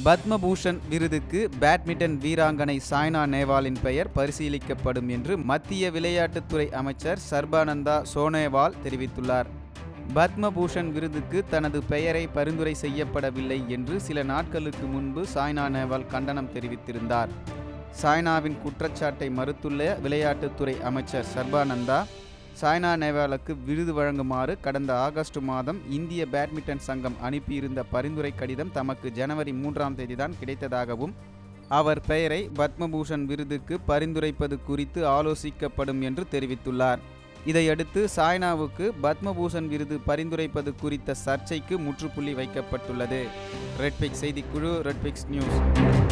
பத்மபூஷன் விருதுக்கு பேட்மிண்டன் வீராங்கனை சாய்னா நேவாலின் பெயர் பரிசீலிக்கப்படும் என்று மத்திய விளையாட்டுத்துறை அமைச்சர் சர்பானந்தா சோனோவால் தெரிவித்துள்ளார் பத்மபூஷன் விருதுக்கு தனது பெயரை பரிந்துரை செய்யப்படவில்லை என்று சில நாட்களுக்கு முன்பு சாய்னா நேவால் கண்டனம் தெரிவித்திருந்தார் சாய்னாவின் குற்றச்சாட்டை மறுத்துள்ள விளையாட்டுத்துறை அமைச்சர் சர்பானந்தா சாய்னா நேவாலுக்கு விருது வழங்குமாறு கடந்த ஆகஸ்ட் மாதம் இந்திய பேட்மிண்டன் சங்கம் அனுப்பியிருந்த பரிந்துரை கடிதம் தமக்கு ஜனவரி மூன்றாம் தேதிதான் கிடைத்ததாகவும் அவர் பெயரை பத்மபூஷன் விருதுக்கு பரிந்துரைப்பது குறித்து ஆலோசிக்கப்படும் என்று தெரிவித்துள்ளார் இதையடுத்து சாய்னாவுக்கு பத்மபூஷன் விருது பரிந்துரைப்பது குறித்த சர்ச்சைக்கு முற்றுப்புள்ளி வைக்கப்பட்டுள்ளது ரெட்பிக்ஸ் செய்திக்குழு ரெட்பிக்ஸ் நியூஸ்